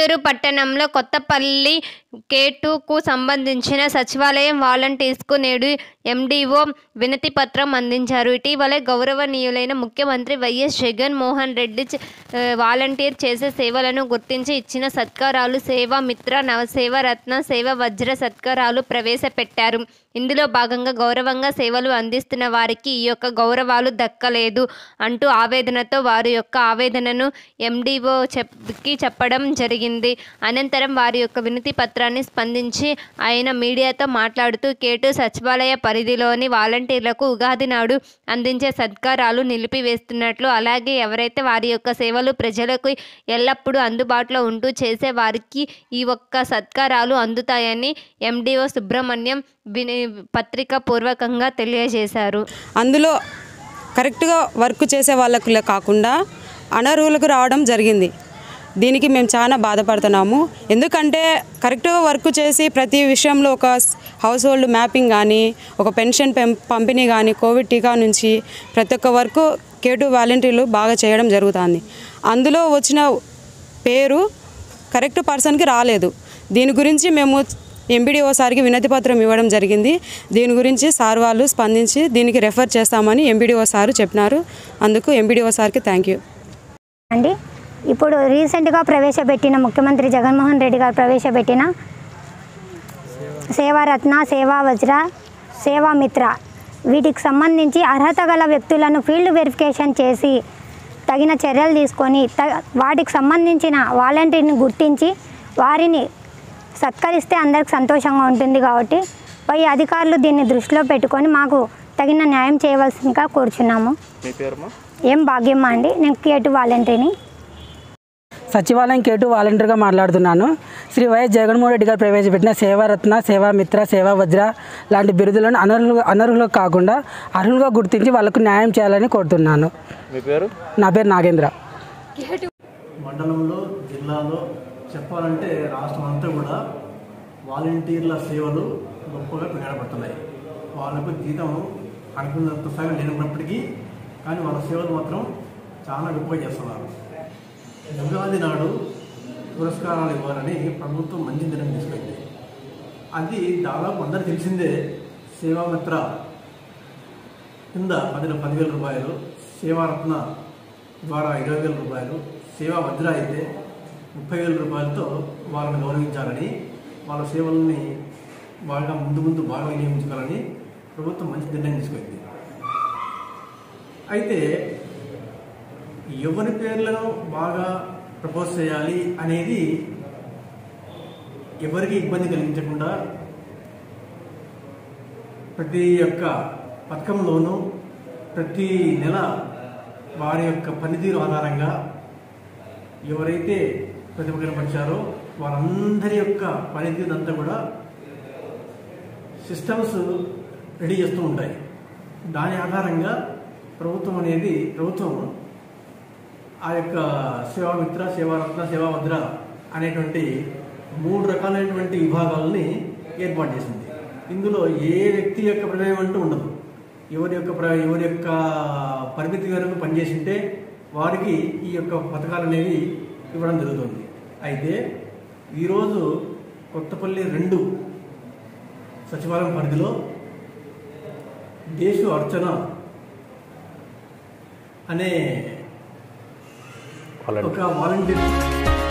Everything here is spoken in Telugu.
గుంటూరు పట్టణంలో కొత్తపల్లి కేటుకు సంబంధించిన సచివాలయం వాలంటీర్స్కు నేడు ఎండీఓ వినతి పత్రం అందించారు ఇటీవలే గౌరవనీయులైన ముఖ్యమంత్రి వైఎస్ జగన్ మోహన్ రెడ్డి చ- ఆ, వాలంటీర్ చేసే సేవలను గుర్తించి ఇచ్చిన సత్కారాలు సేవా మిత్ర నవసేవ రత్న సేవ వజ్ర సత్కారాలు ప్రవేశపెట్టారు ఇందులో భాగంగా గౌరవంగా సేవలు అందిస్తున్న వారికి ఈ యొక్క గౌరవాలు దక్కలేదు అంటూ ఆవేదనతో వారి యొక్క ఆవేదనను ఎండిఓ చెప్పి చెప్పడం జరిగింది అనంతరం వారి యొక్క వినతి పత్రాన్ని స్పందించి ఆయన మీడియాతో మాట్లాడుతూ కేటు సచివాలయ పరిధిలోని వాలంటీర్లకు ఉగాది నాడు అందించే సత్కారాలు నిలిపివేస్తున్నట్లు అలాగే ఎవరైతే వారి యొక్క సేవలు ప్రజలకు ఎల్లప్పుడూ అందుబాటులో ఉంటూ చేసే వారికి ఈ ఒక్క సత్కారాలు అందుతాయని ఎండిఓ సుబ్రహ్మణ్యం విని పత్రికా పూర్వకంగా తెలియజేశారు అందులో కరెక్ట్గా వర్క్ చేసే వాళ్ళకు లే- కాకుండా అనర్హులకు రావడం జరిగింది దీనికి మేము చాలా బాధపడుతున్నాము ఎందుకంటే కరెక్ట్గా వర్క్ చేసి ప్రతి విషయంలో ఒక స్- హౌస్ హోల్డ్ మ్యాపింగ్ కానీ ఒక పెన్షన్ పెం పంపిణీ కానీ కోవిడ్ టీకా నుంచి ప్రతి ఒక్క వర్క్ కేటు వాలంటీర్లు బాగా చేయడం జరుగుతుంది అందులో వచ్చిన పేరు కరెక్ట్ పర్సన్కి రాలేదు దీని గురించి మేము ఎంపీడీఓ సార్కి వినతి పత్రం ఇవ్వడం జరిగింది దీని గురించి సార్ వాళ్ళు స్పందించి దీనికి రెఫర్ చేస్తామని ఎంపీడీఓ సారు చెప్పినారు అందుకు ఎంపీడీఓ సార్కి థ్యాంక్ యూ అండి ఇప్పుడు రీసెంట్గా ప్రవేశపెట్టిన ముఖ్యమంత్రి జగన్మోహన్ రెడ్డి గారు ప్రవేశపెట్టిన సేవారత్న సేవా వజ్ర సేవా మిత్ర వీటికి సంబంధించి అర్హత గల వ్యక్తులను ఫీల్డ్ వెరిఫికేషన్ చేసి తగిన చర్యలు తీసుకొని త వాటికి సంబంధించిన వాలంటీర్ని గుర్తించి వారిని సత్కరిస్తే అందరికి సంతోషంగా ఉంటుంది కాబట్టి పై అధికారులు దీన్ని దృష్టిలో పెట్టుకొని మాకు తగిన న్యాయం చేయవలసిందిగా కోరుచున్నాము మీ పేరుమా ఏం భాగ్యమ్మ అండి నేను కేటు వాలంటీర్ని సచివాలయం కేటు వాలంటీర్గా మాట్లాడుతున్నాను శ్రీ వైఎస్ జగన్మోహన్ రెడ్డి గారు ప్రవేశపెట్టిన సేవారత్న సేవామిత్ర సేవా వజ్ర లాంటి బిరుదులను అనర్హులు అనర్హులకు కాకుండా అర్హులుగా గుర్తించి వాళ్ళకు న్యాయం చేయాలని కోరుతున్నాను మీ పేరు నా పేరు నాగేంద్ర మండలంలో జిల్లాలో చెప్పాలంటే రాష్ట్రం అంతా కూడా వాలంటీర్ల సేవలు గొప్పగా కొనియాడబడుతున్నాయి వాళ్ళకు జీతం అనుకున్నంత స్థాయి లేనప్పటికీ కానీ వాళ్ళ సేవలు మాత్రం చాలా గొప్పగా చేస్తున్నారు ఉగాది నాడు పురస్కారాలు ఇవ్వాలని ప్రభుత్వం మంచి నిర్ణయం తీసుకుంది అది దాదాపు అందరికి తెలిసిందే సేవామిత్ర కింద పది పదివేల రూపాయలు సేవారత్న ద్వారా ఇరవై వేల రూపాయలు సేవా వజ్ర అయితే ముప్పై వేల రూపాయలతో వాళ్ళని గౌరవించాలని వాళ్ళ సేవల్ని బాగా ముందు ముందు బాగా వినియోగించుకోవాలని ప్రభుత్వం మంచి నిర్ణయం తీసుకుంది అయితే ఎవరి పేర్లను బాగా ప్రపోజ్ చేయాలి అనేది ఎవరికి ఇబ్బంది కలిగించకుండా ప్రతి యొక్క పథకంలోనూ ప్రతి నెల వారి యొక్క పనితీరు ఆధారంగా ఎవరైతే ప్రతిభ కనపరిచారో వారందరి యొక్క పనితీరు అంతా కూడా సిస్టమ్స్ రెడీ చేస్తూ ఉంటాయి దాని ఆధారంగా ప్రభుత్వం అనేది ప్రభుత్వం ఆ యొక్క సేవామిత్ర సేవారత్న సేవాభద్ర అనేటువంటి మూడు రకాలైనటువంటి విభాగాలని ఏర్పాటు చేసింది ఇందులో ఏ వ్యక్తి యొక్క ప్రమేయం అంటూ ఉండదు ఎవరి యొక్క ప్ర- ఎవరి యొక్క పరిమితి వరకు పనిచేసింటే వారికి ఈ యొక్క పథకాలు అనేవి ఇవ్వడం జరుగుతుంది అయితే ఈరోజు కొత్తపల్లి రెండు సచివాలయం పరిధిలో దేశు అర్చన అనే ఒక వాలంటీర్